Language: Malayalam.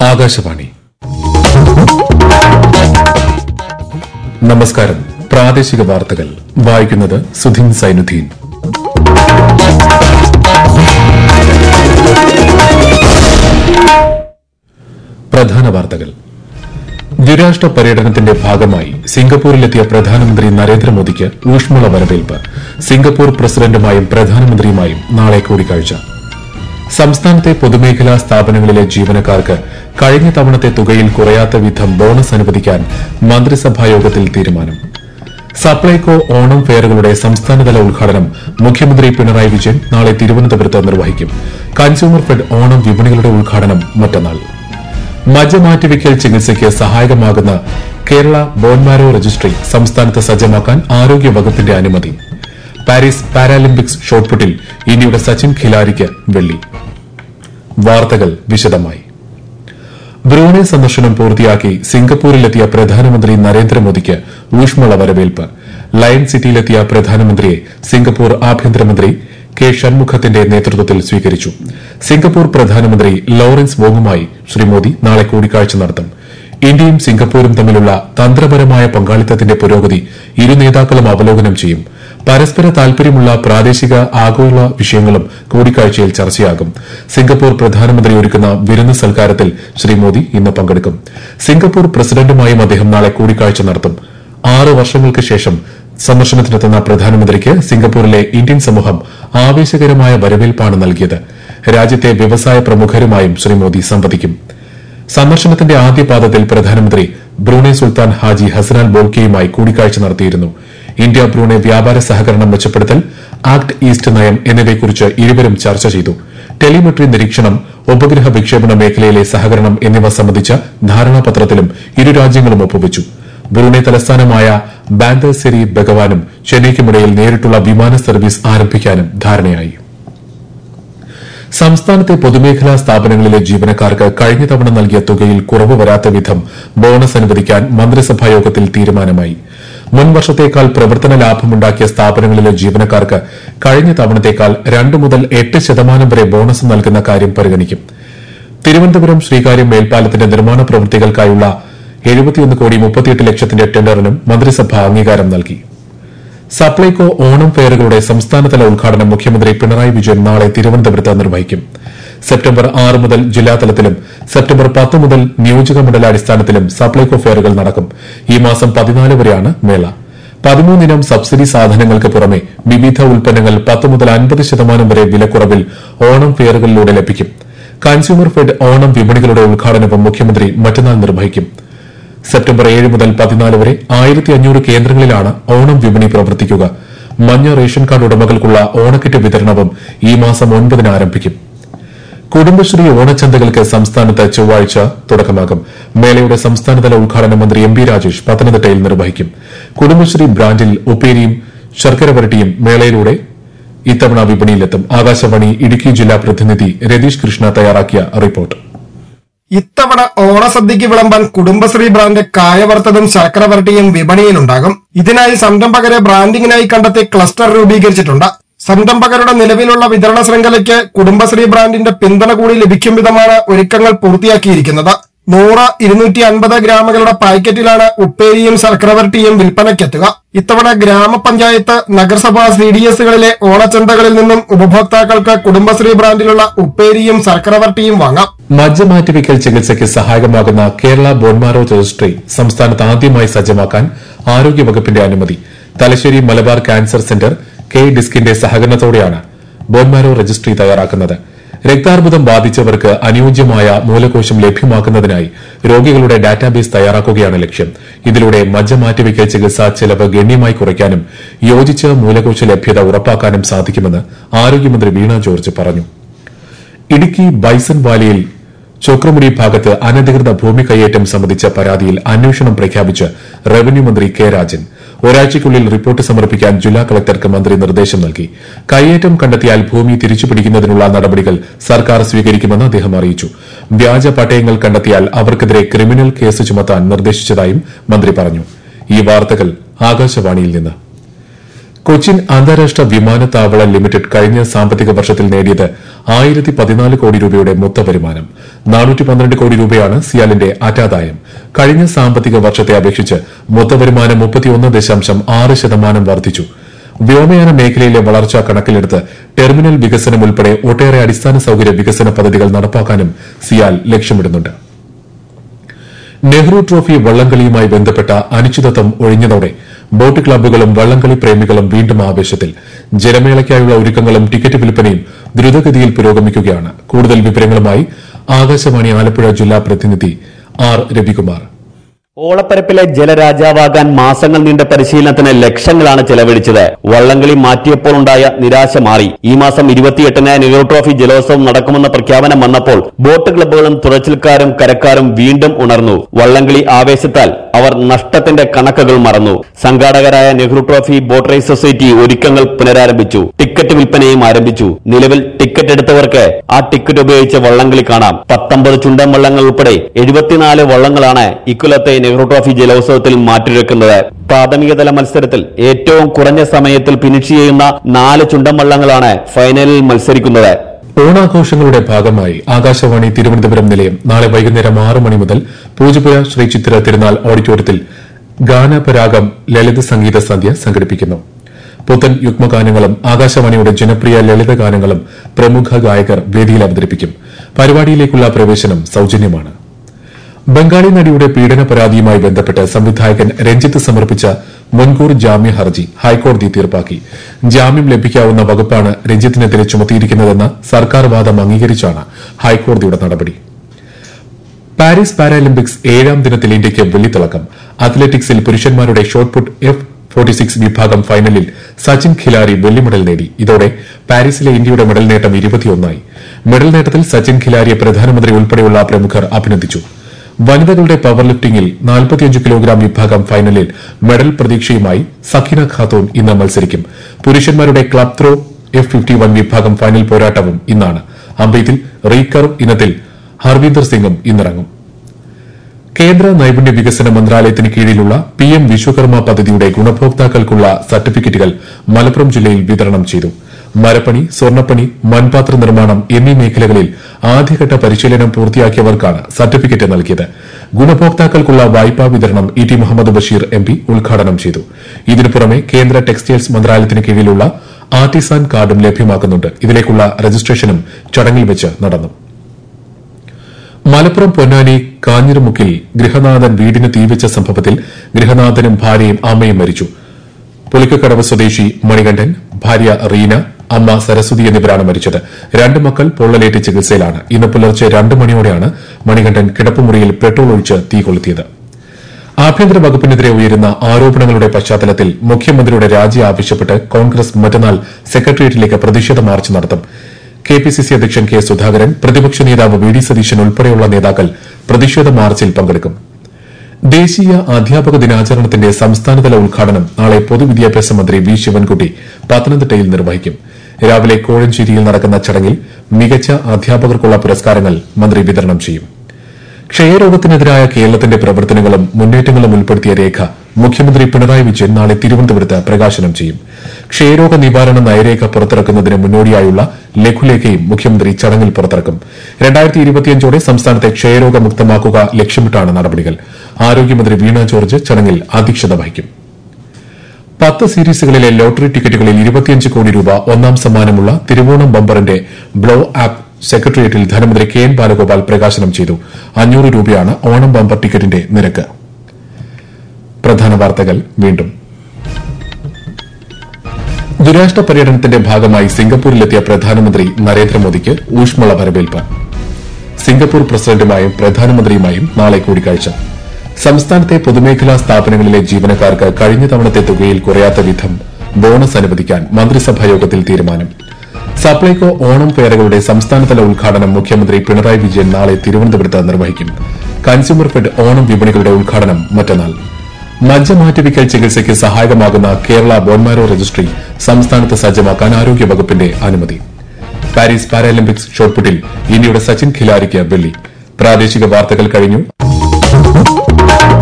ആകാശവാണി നമസ്കാരം പ്രാദേശിക വാർത്തകൾ വായിക്കുന്നത് സുധിൻ സൈനുദ്ദീൻ പ്രധാന വാർത്തകൾ ദ്വിരാഷ്ട്ര പര്യടനത്തിന്റെ ഭാഗമായി സിംഗപ്പൂരിലെത്തിയ പ്രധാനമന്ത്രി നരേന്ദ്രമോദിക്ക് ഊഷ്മള വരവേൽപ്പ് സിംഗപ്പൂർ പ്രസിഡന്റുമായും പ്രധാനമന്ത്രിയുമായും നാളെ കൂടിക്കാഴ്ച സംസ്ഥാനത്തെ പൊതുമേഖലാ സ്ഥാപനങ്ങളിലെ ജീവനക്കാർക്ക് കഴിഞ്ഞ തവണത്തെ തുകയിൽ കുറയാത്ത വിധം ബോണസ് അനുവദിക്കാൻ മന്ത്രിസഭാ യോഗത്തിൽ തീരുമാനം സപ്ലൈകോ ഓണം ഫെയറുകളുടെ സംസ്ഥാനതല ഉദ്ഘാടനം മുഖ്യമന്ത്രി പിണറായി വിജയൻ നാളെ തിരുവനന്തപുരത്ത് നിർവഹിക്കും കൺസ്യൂമർ ഫെഡ് ഓണം വിപണികളുടെ ഉദ്ഘാടനം മറ്റന്നാൾ മജ്ജ മാറ്റിവെക്കൽ ചികിത്സയ്ക്ക് സഹായകമാകുന്ന കേരള ബോൺമാരോ രജിസ്ട്രി സംസ്ഥാനത്ത് സജ്ജമാക്കാൻ ആരോഗ്യ വകുപ്പിന്റെ അനുമതി പാരീസ് പാരാലിമ്പിക്സ് ഷോട്ട്പുട്ടിൽ ഇന്ത്യയുടെ സച്ചിൻ ഖിലാരിക്ക് വെള്ളി വാർത്തകൾ വിശദമായി ബ്രൂണെ സന്ദർശനം പൂർത്തിയാക്കി സിംഗപ്പൂരിലെത്തിയ പ്രധാനമന്ത്രി നരേന്ദ്രമോദിക്ക് ഊഷ്മള വരവേൽപ്പ് ലയൺ സിറ്റിയിലെത്തിയ പ്രധാനമന്ത്രിയെ സിംഗപ്പൂർ ആഭ്യന്തരമന്ത്രി കെ ഷൺമുഖത്തിന്റെ നേതൃത്വത്തിൽ സ്വീകരിച്ചു സിംഗപ്പൂർ പ്രധാനമന്ത്രി ലോറൻസ് വോങ്ങുമായി ശ്രീ മോദി നാളെ കൂടിക്കാഴ്ച നടത്തും ഇന്ത്യയും സിംഗപ്പൂരും തമ്മിലുള്ള തന്ത്രപരമായ പങ്കാളിത്തത്തിന്റെ പുരോഗതി ഇരു നേതാക്കളും അവലോകനം ചെയ്യും പരസ്പര താൽപര്യമുള്ള പ്രാദേശിക ആഗോള വിഷയങ്ങളും കൂടിക്കാഴ്ചയിൽ ചർച്ചയാകും സിംഗപ്പൂർ പ്രധാനമന്ത്രി ഒരുക്കുന്ന വിരുന്ന് സൽക്കാരത്തിൽ ശ്രീ മോദി ഇന്ന് പങ്കെടുക്കും സിംഗപ്പൂർ പ്രസിഡന്റുമായും അദ്ദേഹം നാളെ കൂടിക്കാഴ്ച നടത്തും ആറ് വർഷങ്ങൾക്ക് ശേഷം സന്ദർശനത്തിനെത്തുന്ന പ്രധാനമന്ത്രിക്ക് സിംഗപ്പൂരിലെ ഇന്ത്യൻ സമൂഹം ആവേശകരമായ വരവേൽപ്പാണ് നൽകിയത് രാജ്യത്തെ വ്യവസായ പ്രമുഖരുമായും ശ്രീ മോദി സംവദിക്കും സന്ദർശനത്തിന്റെ ആദ്യ പാദത്തിൽ പ്രധാനമന്ത്രി ബ്രൂണെ സുൽത്താൻ ഹാജി ഹസനാൽ ബോൾക്കെയുമായി കൂടിക്കാഴ്ച നടത്തിയിരുന്നു ഇന്ത്യ ബ്രൂണെ വ്യാപാര സഹകരണം മെച്ചപ്പെടുത്തൽ ആക്ട് ഈസ്റ്റ് നയം എന്നിവയെക്കുറിച്ച് ഇരുവരും ചർച്ച ചെയ്തു ടെലിമെട്രി നിരീക്ഷണം ഉപഗ്രഹ വിക്ഷേപണ മേഖലയിലെ സഹകരണം എന്നിവ സംബന്ധിച്ച ധാരണാപത്രത്തിലും ഇരു രാജ്യങ്ങളും ഒപ്പുവച്ചു ബ്രൂണെ തലസ്ഥാനമായ ബാന്തർസെരി ബഗവാനും ചെന്നൈക്കുമിടയിൽ നേരിട്ടുള്ള വിമാന സർവീസ് ആരംഭിക്കാനും ധാരണയായി സംസ്ഥാനത്തെ പൊതുമേഖലാ സ്ഥാപനങ്ങളിലെ ജീവനക്കാർക്ക് കഴിഞ്ഞ തവണ നൽകിയ തുകയിൽ കുറവ് വരാത്ത വിധം ബോണസ് അനുവദിക്കാൻ മന്ത്രിസഭാ യോഗത്തിൽ തീരുമാനമായി മുൻ വർഷത്തേക്കാൾ പ്രവർത്തന ലാഭമുണ്ടാക്കിയ സ്ഥാപനങ്ങളിലെ ജീവനക്കാർക്ക് കഴിഞ്ഞ തവണത്തേക്കാൾ രണ്ട് മുതൽ എട്ട് ശതമാനം വരെ ബോണസ് നൽകുന്ന കാര്യം പരിഗണിക്കും തിരുവനന്തപുരം ശ്രീകാര്യം മേൽപ്പാലത്തിന്റെ നിർമ്മാണ പ്രവൃത്തികൾക്കായുള്ള എഴുപത്തിയൊന്ന് കോടി മുപ്പത്തിയെട്ട് ലക്ഷത്തിന്റെ ടെൻഡറിനും മന്ത്രിസഭ അംഗീകാരം നൽകി സപ്ലൈകോ ഓണം ഫെയറുകളുടെ സംസ്ഥാനതല ഉദ്ഘാടനം മുഖ്യമന്ത്രി പിണറായി വിജയൻ നാളെ തിരുവനന്തപുരത്ത് നിർവഹിക്കും സെപ്റ്റംബർ ആറ് മുതൽ ജില്ലാതലത്തിലും സെപ്റ്റംബർ പത്ത് മുതൽ നിയോജക മണ്ഡലാടിസ്ഥാനത്തിലും സപ്ലൈകോ ഫെയറുകൾ നടക്കും ഈ മാസം പതിനാല് വരെയാണ് മേള പതിമൂന്നിനം സബ്സിഡി സാധനങ്ങൾക്ക് പുറമെ വിവിധ ഉൽപ്പന്നങ്ങൾ പത്ത് മുതൽ അൻപത് ശതമാനം വരെ വിലക്കുറവിൽ ഓണം ഫെയറുകളിലൂടെ ലഭിക്കും കൺസ്യൂമർ ഫെഡ് ഓണം വിപണികളുടെ ഉദ്ഘാടനവും മുഖ്യമന്ത്രി മറ്റന്നാൾ നിർവഹിക്കും സെപ്റ്റംബർ ഏഴ് മുതൽ പതിനാല് വരെ ആയിരത്തി അഞ്ഞൂറ് കേന്ദ്രങ്ങളിലാണ് ഓണം വിപണി പ്രവർത്തിക്കുക മഞ്ഞ റേഷൻ കാർഡ് ഉടമകൾക്കുള്ള ഓണക്കിറ്റ് വിതരണവും ഈ മാസം ഒൻപതിന് ആരംഭിക്കും കുടുംബശ്രീ ഓണച്ചന്തകൾക്ക് സംസ്ഥാനത്ത് ചൊവ്വാഴ്ച തുടക്കമാകും മേളയുടെ സംസ്ഥാനതല ഉദ്ഘാടനം മന്ത്രി എം പി രാജേഷ് പത്തനംതിട്ടയിൽ നിർവഹിക്കും കുടുംബശ്രീ ബ്രാൻഡിൽ ഉപ്പേരിയും ശർക്കര വരട്ടിയും മേളയിലൂടെ ഇത്തവണ വിപണിയിലെത്തും ആകാശവാണി ഇടുക്കി ജില്ലാ പ്രതിനിധി രതീഷ് കൃഷ്ണ തയ്യാറാക്കിയ റിപ്പോർട്ട് ഇത്തവണ ഓണസദ്യക്ക് വിളമ്പാൻ കുടുംബശ്രീ ബ്രാൻഡ് കായവറുത്തതും ശർക്കര വരട്ടിയും വിപണിയിലുണ്ടാകും ഇതിനായി സംരംഭകരെ ബ്രാൻഡിങ്ങിനായി കണ്ടെത്തി ക്ലസ്റ്റർ രൂപീകരിച്ചിട്ടുണ്ട് സംരംഭകരുടെ നിലവിലുള്ള വിതരണ ശൃംഖലയ്ക്ക് കുടുംബശ്രീ ബ്രാൻഡിന്റെ പിന്തുണ കൂടി ലഭിക്കും വിധമാണ് ഒരുക്കങ്ങൾ പൂർത്തിയാക്കിയിരിക്കുന്നത് നൂറ് ഇരുന്നൂറ്റി അൻപത് ഗ്രാമുകളുടെ പാക്കറ്റിലാണ് ഉപ്പേരിയും ശർക്കരവരട്ടിയും വിൽപ്പനയ്ക്കെത്തുക ഇത്തവണ ഗ്രാമപഞ്ചായത്ത് നഗരസഭാ സി ഡി എസുകളിലെ ഓണച്ചന്തകളിൽ നിന്നും ഉപഭോക്താക്കൾക്ക് കുടുംബശ്രീ ബ്രാൻഡിലുള്ള ഉപ്പേരിയും ശർക്കരവരട്ടിയും വാങ്ങാം മജ്ജ മാറ്റിവെക്കൽ ചികിത്സയ്ക്ക് സഹായകമാകുന്ന കേരള ബോൺമാരോ രജിസ്ട്രി സംസ്ഥാനത്ത് ആദ്യമായി സജ്ജമാക്കാൻ ആരോഗ്യവകുപ്പിന്റെ അനുമതി Thalassery Malabar cancer centre K ഡിസ്കിന്റെ സഹകരണത്തോടെയാണ് ബോൺമാരോ രജിസ്ട്രി തയ്യാറാക്കുന്നത് രക്താർബുദം ബാധിച്ചവർക്ക് അനുയോജ്യമായ മൂലകോശം ലഭ്യമാക്കുന്നതിനായി രോഗികളുടെ ഡാറ്റാബേസ് തയ്യാറാക്കുകയാണ് ലക്ഷ്യം ഇതിലൂടെ മജ്ജ മാറ്റിവെക്കൽ ചികിത്സാ ചെലവ് ഗണ്യമായി കുറയ്ക്കാനും യോജിച്ച മൂലകോശ ലഭ്യത ഉറപ്പാക്കാനും സാധിക്കുമെന്ന് ആരോഗ്യമന്ത്രി വീണ ജോർജ് പറഞ്ഞു ഇടുക്കി ബൈസൺ വാലിയിൽ ചൊക്രമുടി ഭാഗത്ത് അനധികൃത ഭൂമി കയ്യേറ്റം സംബന്ധിച്ച പരാതിയിൽ അന്വേഷണം പ്രഖ്യാപിച്ച് റവന്യൂ മന്ത്രി കെ രാജൻ ഒരാഴ്ചയ്ക്കുള്ളിൽ റിപ്പോർട്ട് സമർപ്പിക്കാൻ ജില്ലാ കളക്ടർക്ക് മന്ത്രി നിർദ്ദേശം നൽകി കയ്യേറ്റം കണ്ടെത്തിയാൽ ഭൂമി തിരിച്ചുപിടിക്കുന്നതിനുള്ള നടപടികൾ സർക്കാർ സ്വീകരിക്കുമെന്ന് അദ്ദേഹം അറിയിച്ചു വ്യാജ പട്ടയങ്ങൾ കണ്ടെത്തിയാൽ അവർക്കെതിരെ ക്രിമിനൽ കേസ് ചുമത്താൻ നിർദ്ദേശിച്ചതായും മന്ത്രി പറഞ്ഞു ഈ വാർത്തകൾ ആകാശവാണിയിൽ നിന്ന് കൊച്ചിൻ അന്താരാഷ്ട്ര വിമാനത്താവള ലിമിറ്റഡ് കഴിഞ്ഞ സാമ്പത്തിക വർഷത്തിൽ നേടിയത് ആയിരത്തി പതിനാല് കോടി രൂപയുടെ മൊത്ത വരുമാനം നാനൂറ്റി പന്ത്രണ്ട് കോടി രൂപയാണ് സിയാലിന്റെ അറ്റാദായം കഴിഞ്ഞ സാമ്പത്തിക വർഷത്തെ അപേക്ഷിച്ച് മൊത്ത വരുമാനം മുപ്പത്തിയൊന്ന് ദശാംശം ആറ് ശതമാനം വർദ്ധിച്ചു വ്യോമയാന മേഖലയിലെ വളർച്ച കണക്കിലെടുത്ത് ടെർമിനൽ വികസനം ഉൾപ്പെടെ ഒട്ടേറെ അടിസ്ഥാന സൌകര്യ വികസന പദ്ധതികൾ നടപ്പാക്കാനും സിയാൽ ലക്ഷ്യമിടുന്നുണ്ട് നെഹ്റു ട്രോഫി വള്ളംകളിയുമായി ബന്ധപ്പെട്ട അനിശ്ചിതത്വം ഒഴിഞ്ഞതോടെ ബോട്ട് ക്ലബ്ബുകളും വള്ളംകളി പ്രേമികളും വീണ്ടും ആവേശത്തിൽ ജലമേളയ്ക്കായുള്ള ഒരുക്കങ്ങളും ടിക്കറ്റ് വിൽപ്പനയും ദ്രുതഗതിയിൽ പുരോഗമിക്കുകയാണ് കൂടുതൽ വിവരങ്ങളുമായി ആകാശവാണി ആലപ്പുഴ ജില്ലാ പ്രതിനിധി ആർ രവികുമാർ ഓളപ്പരപ്പിലെ ജലരാജാവാകാൻ മാസങ്ങൾ നീണ്ട പരിശീലനത്തിന് ലക്ഷങ്ങളാണ് ചെലവഴിച്ചത് വള്ളംകളി മാറ്റിയപ്പോൾ ഉണ്ടായ നിരാശ മാറി ഈ മാസം ഇരുപത്തിയെട്ടിന് നെഹ്റു ട്രോഫി ജലോത്സവം നടക്കുമെന്ന പ്രഖ്യാപനം വന്നപ്പോൾ ബോട്ട് ക്ലബ്ബുകളും തുഴച്ചിൽക്കാരും കരക്കാരും വീണ്ടും ഉണർന്നു വള്ളംകളി ആവേശത്താൽ അവർ നഷ്ടത്തിന്റെ കണക്കുകൾ മറന്നു സംഘാടകരായ Nehru trophy boat race society ഒരുക്കങ്ങൾ പുനരാരംഭിച്ചു ടിക്കറ്റ് വിൽപ്പനയും ആരംഭിച്ചു നിലവിൽ ടിക്കറ്റ് എടുത്തവർക്ക് ആ ടിക്കറ്റ് ഉപയോഗിച്ച് വള്ളംകളി കാണാം പത്തൊമ്പത് ചുണ്ടൻ വള്ളങ്ങൾ ഉൾപ്പെടെ എഴുപത്തിനാല് വള്ളങ്ങളാണ് ഇക്കൊല്ലത്തെ നെഹ്റു ട്രോഫി ജലോത്സവത്തിൽ മാറ്റുരക്കുന്നത് പ്രാഥമികതല മത്സരത്തിൽ ഏറ്റവും കുറഞ്ഞ സമയത്തിൽ ഫിനിഷ് ചെയ്യുന്ന നാല് ചുണ്ടൻ വള്ളങ്ങളാണ് ഫൈനലിൽ മത്സരിക്കുന്നത് ഓണാഘോഷങ്ങളുടെ ഭാഗമായി ആകാശവാണി തിരുവനന്തപുരം നിലയം നാളെ വൈകുന്നേരം ആറ് മണി മുതൽ പൂജപ്പുര ശ്രീ ചിത്തിര തിരുനാൾ ഓഡിറ്റോറിയത്തിൽ ഗാനപരാഗം ലളിത സംഗീത സന്ധ്യ സംഘടിപ്പിക്കുന്നു പുത്തൻ യുഗ്മഗാനങ്ങളും ആകാശവാണിയുടെ ജനപ്രിയ ലളിത ഗാനങ്ങളും പ്രമുഖ ഗായകർ വേദിയിൽ അവതരിപ്പിക്കും പരിപാടിയിലേക്കുള്ള പ്രവേശനം സൌജന്യമാണ് ബംഗാളി നടിയുടെ പീഡന പരാതിയുമായി ബന്ധപ്പെട്ട് സംവിധായകൻ രഞ്ജിത്ത് സമർപ്പിച്ച മുൻകൂർ ജാമ്യ ഹർജി ഹൈക്കോടതി തീർപ്പാക്കി ജാമ്യം ലഭിക്കാവുന്ന വകുപ്പാണ് രഞ്ജിത്തിനെതിരെ ചുമത്തിയിരിക്കുന്നതെന്ന സർക്കാർ വാദം അംഗീകരിച്ചാണ് ഹൈക്കോടതിയുടെ നടപടി പാരീസ് പാരാലിമ്പിക്സ് ഏഴാം ദിനത്തിൽ ഇന്ത്യയ്ക്ക് വെള്ളിത്തിളക്കം അത്ലറ്റിക്സിൽ പുരുഷന്മാരുടെ ഷോട്ട്പുട്ട് എഫ് ഫോർട്ടി സിക്സ് വിഭാഗം ഫൈനലിൽ സച്ചിൻ ഖിലാരി വെള്ളി മെഡൽ നേടി ഇതോടെ പാരീസിലെ ഇന്ത്യയുടെ മെഡൽ നേട്ടം ഇരുപത്തിയൊന്നായി മെഡൽ നേട്ടത്തിൽ സച്ചിൻ ഖിലാരിയെ പ്രധാനമന്ത്രി ഉൾപ്പെടെയുള്ള പ്രമുഖർ അഭിനന്ദിച്ചു വനിതകളുടെ പവർ ലിഫ്റ്റിംഗിൽ നാൽപ്പത്തിയഞ്ച് കിലോഗ്രാം വിഭാഗം ഫൈനലിൽ മെഡൽ പ്രതീക്ഷയുമായി സഖിന ഖാത്തൂൺ ഇന്ന് മത്സരിക്കും പുരുഷന്മാരുടെ club throw F fifty one വിഭാഗം ഫൈനൽ പോരാട്ടവും ഇന്നാണ് അമ്പെയ്ത്തിൽ റീകർവ് ഇനത്തിൽ ഹർവീന്ദർ സിംഗും ഇന്നിറങ്ങും കേന്ദ്ര നൈപുണ്യ വികസന മന്ത്രാലയത്തിന് കീഴിലുള്ള പി എം വിശ്വകർമ്മ പദ്ധതിയുടെ ഗുണഭോക്താക്കൾക്കുള്ള സർട്ടിഫിക്കറ്റുകൾ മലപ്പുറം ജില്ലയിൽ വിതരണം ചെയ്തു മരപ്പണി സ്വർണ്ണപ്പണി മൺപാത്ര നിർമ്മാണം എന്നീ മേഖലകളിൽ ആദ്യഘട്ട പരിശീലനം പൂർത്തിയാക്കിയവർക്കാണ് സർട്ടിഫിക്കറ്റ് നൽകിയത് ഗുണഭോക്താക്കൾക്കുള്ള വായ്പാ വിതരണം E T Muhammad Basheer M P ഉദ്ഘാടനം ചെയ്തു ഇതിനു പുറമെ കേന്ദ്ര ടെക്സ്റ്റൈൽസ് മന്ത്രാലയത്തിന് കീഴിലുള്ള ആർട്ടിസാൻ കാർഡും ലഭ്യമാക്കുന്നുണ്ട് ഇതിലേക്കുള്ള രജിസ്ട്രേഷനും ചടങ്ങിൽ വെച്ച് നടന്നു മലപ്പുറം പൊന്നാനി കാഞ്ഞിരമുക്കിൽ ഗൃഹനാഥൻ വീടിന് തീവച്ച സംഭവത്തിൽ ഗൃഹനാഥനും ഭാര്യയും അമ്മയും മരിച്ചു പുളിക്കക്കടവ് സ്വദേശി മണികണ്ഠൻ ഭാര്യ റീന അമ്മ സരസ്വതി എന്നിവരാണ് മരിച്ചത് രണ്ട് മക്കൾ പൊള്ളലേറ്റ് ചികിത്സയിലാണ് ഇന്ന് പുലർച്ചെ രണ്ട് മണിയോടെയാണ് മണികണ്ഠൻ കിടപ്പുമുറിയിൽ പെട്രോൾ ഒഴിച്ച് തീ കൊളുത്തിയത് ആഭ്യന്തര വകുപ്പിനെതിരെ ഉയരുന്ന ആരോപണങ്ങളുടെ പശ്ചാത്തലത്തിൽ മുഖ്യമന്ത്രിയുടെ രാജി ആവശ്യപ്പെട്ട് കോൺഗ്രസ് മറ്റന്നാൾ സെക്രട്ടേറിയറ്റിലേക്ക് പ്രതിഷേധ മാർച്ച് നടത്തും കെ പി സി സി അധ്യക്ഷൻ കെ സുധാകരൻ പ്രതിപക്ഷ നേതാവ് വി ഡി സതീശൻ ഉൾപ്പെടെയുള്ള നേതാക്കൾ പ്രതിഷേധ മാർച്ചിൽ പങ്കെടുക്കും ദേശീയ അധ്യാപക ദിനാചരണത്തിന്റെ സംസ്ഥാനതല ഉദ്ഘാടനം നാളെ പൊതുവിദ്യാഭ്യാസ മന്ത്രി വി ശിവൻകുട്ടി പത്തനംതിട്ടയിൽ നിർവഹിക്കും രാവിലെ കോഴഞ്ചേരിയിൽ നടക്കുന്ന ചടങ്ങിൽ മികച്ച അധ്യാപകർക്കുള്ള പുരസ്കാരങ്ങൾ മന്ത്രി വിതരണം ചെയ്യും ക്ഷയരോഗത്തിനെതിരായ കേരളത്തിന്റെ പ്രവർത്തനങ്ങളും മുന്നേറ്റങ്ങളും ഉൾപ്പെടുത്തിയ രേഖ മുഖ്യമന്ത്രി പിണറായി വിജയൻ നാളെ തിരുവനന്തപുരത്ത് പ്രകാശനം ചെയ്യും ക്ഷയരോഗ നിവാരണ നയരേഖ പുറത്തിറക്കുന്നതിന് മുന്നോടിയായുള്ള ലഘുലേഖയും മുഖ്യമന്ത്രി ചടങ്ങിൽ പുറത്തിറക്കും രണ്ടായിരത്തി ഇരുപത്തിയഞ്ചോടെ സംസ്ഥാനത്തെ ക്ഷയരോഗമുക്തമാക്കുക ലക്ഷ്യമിട്ടാണ് നടപടികൾ ആരോഗ്യമന്ത്രി വീണ ജോർജ് ചടങ്ങിൽ അധ്യക്ഷത വഹിക്കും പത്ത് സീരീസുകളിലെ ലോട്ടറി ടിക്കറ്റുകളിൽ ഇരുപത്തിയഞ്ച് കോടി രൂപ ഒന്നാം സമ്മാനമുള്ള തിരുവോണം ബമ്പറിന്റെ ബ്ലോ ആപ്പ് സെക്രട്ടേറിയറ്റിൽ ധനമന്ത്രി കെ എൻ ബാലഗോപാൽ പ്രകാശനം ചെയ്തു അഞ്ഞൂറ് രൂപയാണ് ഓണം ബമ്പർ ടിക്കറ്റിന്റെ നിരക്ക് പ്രധാന വാർത്തകൾ വീണ്ടും ദ്വിരാഷ്ട്ര പര്യടനത്തിന്റെ ഭാഗമായി സിംഗപ്പൂരിലെത്തിയ പ്രധാനമന്ത്രി നരേന്ദ്രമോദിക്ക് ഊഷ്മള വരവേൽപ്പ് സിംഗപ്പൂർ പ്രസിഡന്റുമായും പ്രധാനമന്ത്രിയുമായും നാളെ കൂടിക്കാഴ്ച സംസ്ഥാനത്തെ പൊതുമേഖലാ സ്ഥാപനങ്ങളിലെ ജീവനക്കാർക്ക് കഴിഞ്ഞ തവണത്തെ തുകയിൽ കുറയാത്ത വിധം ബോണസ് അനുവദിക്കാൻ മന്ത്രിസഭാ യോഗത്തിൽ തീരുമാനം സപ്ലൈകോ ഓണം ഫെയറുകളുടെ സംസ്ഥാനതല ഉദ്ഘാടനം മുഖ്യമന്ത്രി പിണറായി വിജയൻ നാളെ തിരുവനന്തപുരത്ത് നിർവഹിക്കും കൺസ്യൂമർ ഫെഡ് ഓണം വിപണികളുടെ ഉദ്ഘാടനം മറ്റന്നാൾ മജ്ജ മാറ്റിവെക്കൽ ചികിത്സയ്ക്ക് സഹായകമാകുന്ന കേരള ബോൺമാരോ രജിസ്ട്രി സംസ്ഥാനത്ത് സജ്ജമാക്കാൻ ആരോഗ്യവകുപ്പിന്റെ അനുമതി പാരീസ് പാരാലിമ്പിക്സ് ഷോട്ട്പുട്ടിൽ ഇന്ത്യയുടെ സച്ചിൻ ഖിലാരിക്ക് വെള്ളി പ്രാദേശിക വാർത്തകൾ കഴിഞ്ഞു